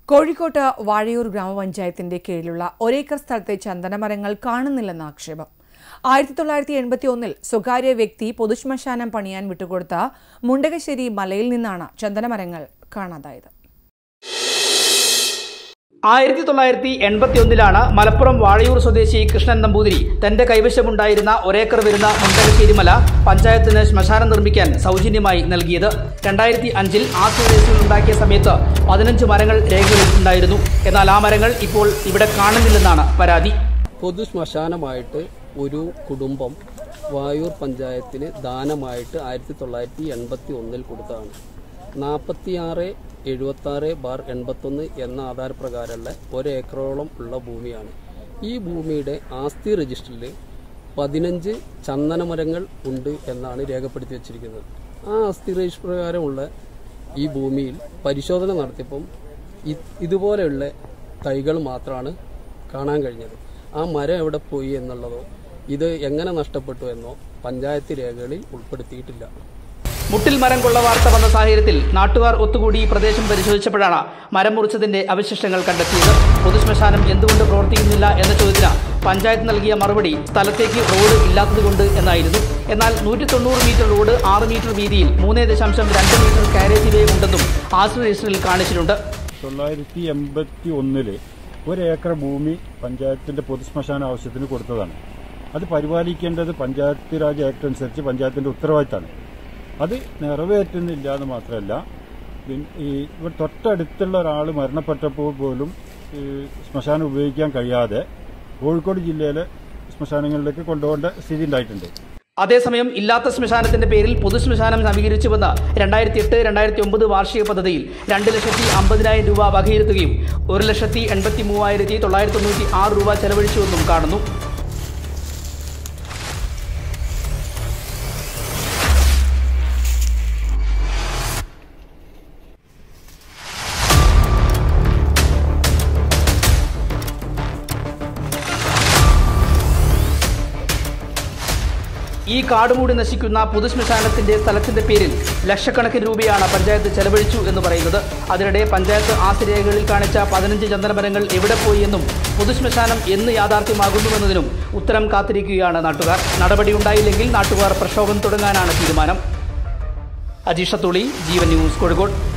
കോഴിക്കോട്ട് വാഴയൂർ ഗ്രാമപഞ്ചായത്തിന്റെ കീഴിലുള്ള ഒരേക്കർ സ്ഥലത്തെ ചന്ദനമരങ്ങൾ കാണുന്നില്ലെന്ന ആക്ഷേപം ആയിരത്തി തൊള്ളായിരത്തി എൺപത്തി ഒന്നിൽ സ്വകാര്യ വ്യക്തി പൊതുശ്മശാനം പണിയാൻ വിട്ടുകൊടുത്ത മുണ്ടകശ്ശേരി മലയിൽ നിന്നാണ് ചന്ദനമരങ്ങൾ കാണാതായത് ആയിരത്തി തൊള്ളായിരത്തി എൺപത്തി ഒന്നിലാണ് മലപ്പുറം വാഴയൂർ സ്വദേശി കൃഷ്ണൻ നമ്പൂതിരി തന്റെ കൈവശമുണ്ടായിരുന്ന ഒരേക്കർ വരുന്ന മുണ്ടകശ്ശേരി മല പഞ്ചായത്തിന് ശ്മശാനം നിർമ്മിക്കാൻ സൗജന്യമായി നൽകിയത് രണ്ടായിരത്തി അഞ്ചിൽ ആസ്തി രജിസ്റ്റർ ഉണ്ടാക്കിയ സമയത്ത് പതിനഞ്ച് മരങ്ങൾ രേഖകളിൽ ഉണ്ടായിരുന്നു എന്നാൽ ആ മരങ്ങൾ ഇപ്പോൾ ഇവിടെ കാണുന്നില്ലെന്നാണ് പരാതി പൊതു ശ്മശാനമായിട്ട് ഒരു കുടുംബം വായൂർ പഞ്ചായത്തിന് ദാനമായിട്ട് ആയിരത്തി തൊള്ളായിരത്തി എൺപത്തി ഒന്നിൽ കൊടുത്തതാണ് നാൽപ്പത്തിയാറ് എഴുപത്താറ് ബാർ എൺപത്തൊന്ന് എന്ന ആധാരപ്രകാരമുള്ള ഒരേക്കറോളം ഉള്ള ഭൂമിയാണ് ഈ ഭൂമിയുടെ ആസ്തി രജിസ്റ്ററിൽ പതിനഞ്ച് ചന്ദനമരങ്ങൾ ഉണ്ട് എന്നാണ് രേഖപ്പെടുത്തി വച്ചിരിക്കുന്നത് ആ ആസ്തി രജിസ്റ്റർ പ്രകാരമുള്ള ഈ ഭൂമിയിൽ പരിശോധന നടത്തിയപ്പം ഇ- ഇതുപോലെയുള്ള തൈകൾ മാത്രമാണ് കാണാൻ കഴിഞ്ഞത് ആ മരം എവിടെ പോയി എന്നുള്ളതോ ഇത് എങ്ങനെ നഷ്ടപ്പെട്ടു എന്നോ പഞ്ചായത്ത് രേഖകളിൽ ഉൾപ്പെടുത്തിയിട്ടില്ല മുട്ടിൽ മരം കൊള്ള വാർത്ത വന്ന സാഹചര്യത്തിൽ നാട്ടുകാർ ഒത്തുകൂടി ഈ പ്രദേശം പരിശോധിച്ചപ്പോഴാണ് മരം മുറിച്ചതിന്റെ അവശിഷ്ടങ്ങൾ കണ്ടെത്തിയത് പൊതുശ്മശാനം എന്തുകൊണ്ട് പ്രവർത്തിക്കുന്നില്ല എന്ന ചോദ്യത്തിന് പഞ്ചായത്ത് നൽകിയ മറുപടി സ്ഥലത്തേക്ക് റോഡ് ഇല്ലാത്തതുകൊണ്ട് എന്നായിരുന്നു എന്നാൽ നൂറ്റി തൊണ്ണൂറ് മീറ്റർ റോഡ് ആറ് മീറ്റർ വീതിയിൽ മൂന്ന് ദശാംശം രണ്ട് മീറ്റർ കാരേജ് വേ ഉണ്ടെന്നും ആശ്രയ രജിസ്റ്ററിൽ കാണിച്ചിട്ടുണ്ട് തൊള്ളായിരത്തി എൺപത്തി ഒന്നില് ഒരേക്കർ ഭൂമി പഞ്ചായത്തിന്റെ പൊതുശ്മശാന ആവശ്യത്തിന് കൊടുത്തതാണ് അത് പരിപാലിക്കേണ്ടത് പഞ്ചായത്ത് രാജ് ആക്ട് അനുസരിച്ച് പഞ്ചായത്തിന്റെ ഉത്തരവാദിത്തമാണ് അത് നിറവേറ്റുന്നില്ല എന്ന് മാത്രമല്ല പിൻ- ഈ ഇവിടെ തൊട്ടടുത്തുള്ള ഒരാൾ മരണപ്പെട്ടപ്പോൾ പോലും ഈ ശ്മശാനം ഉപയോഗിക്കാൻ കഴിയാതെ കോഴിക്കോട് ജില്ലയിലെ ശ്മശാനങ്ങളിലേക്ക് കൊണ്ടുപോകേണ്ട സ്ഥിതി ഉണ്ടായിട്ടുണ്ട് അതേസമയം ഇല്ലാത്ത ശ്മശാനത്തിന്റെ പേരിൽ പൊതുശ്മശാനം നവീകരിച്ചുവെന്ന് രണ്ടായിരത്തി എട്ട് രണ്ടായിരത്തി ഒമ്പത് വാർഷിക പദ്ധതിയിൽ രണ്ട് ലക്ഷത്തി അമ്പതിനായിരം രൂപ വകയിരുത്തുകയും ഒരു ലക്ഷത്തി എൺപത്തി മൂവായിരത്തി തൊള്ളായിരത്തി തൊണ്ണൂറ്റി ആറ് രൂപ ചെലവഴിച്ചുവെന്നും കാണുന്നു ഈ കാടുമൂടി നശിക്കുന്ന പൊതുശ്മശാനത്തിന്റെ സ്ഥലത്തിന്റെ പേരിൽ ലക്ഷക്കണക്കിന് രൂപയാണ് പഞ്ചായത്ത് ചെലവഴിച്ചു എന്ന് പറയുന്നത് അതിനിടെ പഞ്ചായത്ത് ആസ്തി രേഖകളിൽ കാണിച്ച പതിനഞ്ച് ചന്ദനമരങ്ങൾ എവിടെ പോയി എന്നും പൊതുശ്മശാനം എന്ന് യാഥാർത്ഥ്യമാകുന്നുവെന്നതിനും ഉത്തരം കാത്തിരിക്കുകയാണ് നാട്ടുകാർ നടപടിയുണ്ടായില്ലെങ്കിൽ നാട്ടുകാർ പ്രക്ഷോഭം തുടങ്ങാനാണ് തീരുമാനം അജീഷ തുളി ജീവൻ ന്യൂസ് കോഴിക്കോട്